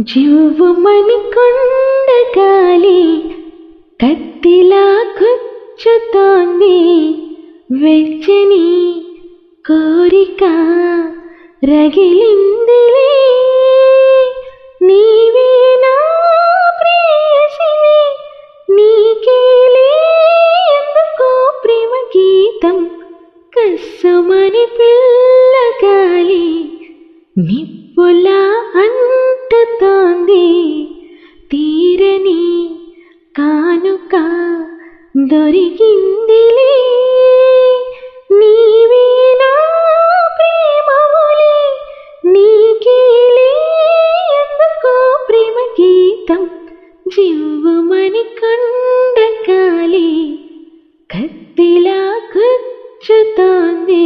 జివ్వుమని కొండ గాలి కత్తిలా గుచ్చుతోంది వెచ్చని కోరిక రగిలిందిలే నీవే నా ప్రేయసివి నీకేలే ఎందుకో ప్రేమ గీతం కస్సమని పిల్లగాలి నిప్పులా అంటుతోంది తీరని కానుక దొరికిందిలే నీవే నా ప్రేమవులే నీకేలే ఎందుకో ప్రేమ గీతం జివ్వుమని కొండకాలి కత్తిలా గుచ్చుతోంది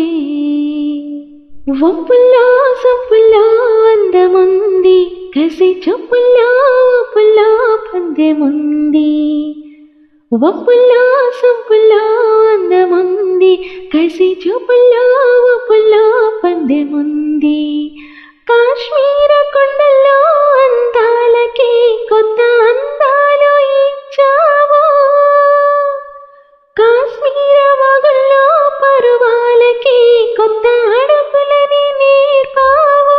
వంపుల్లో సొంపుల్లో అందముంది కసి చొప్పుల్లో పుల్లో పందెముంది వంపుల్లో సొంపుల్లో అందముంది కసి చూపుల్లో పుల్లో పందెముంది కాశ్మీర కొండల్లో అందాలకి కొత్త అందాలు ఇచ్చావు కాశ్మీర వాగుల్లో పరువాలకి కొత్త అడుగులని నేర్పావు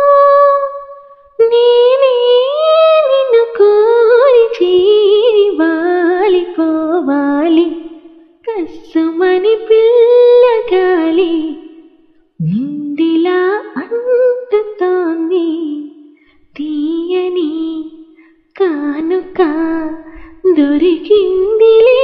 నేనే నిన్ను కోరి చేరి వాలిపోవాలి కస్సుమని పిల్లగాలి నిందిలా అంటుతోంది తీయని కానుక దొరికిందిలే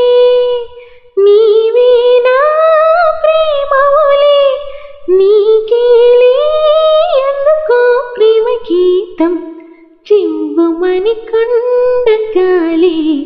నీవే నా ప్రేమవులే నీకేలే ఎందుకో ప్రేమ గీతం చివ్వమని కొండగాలి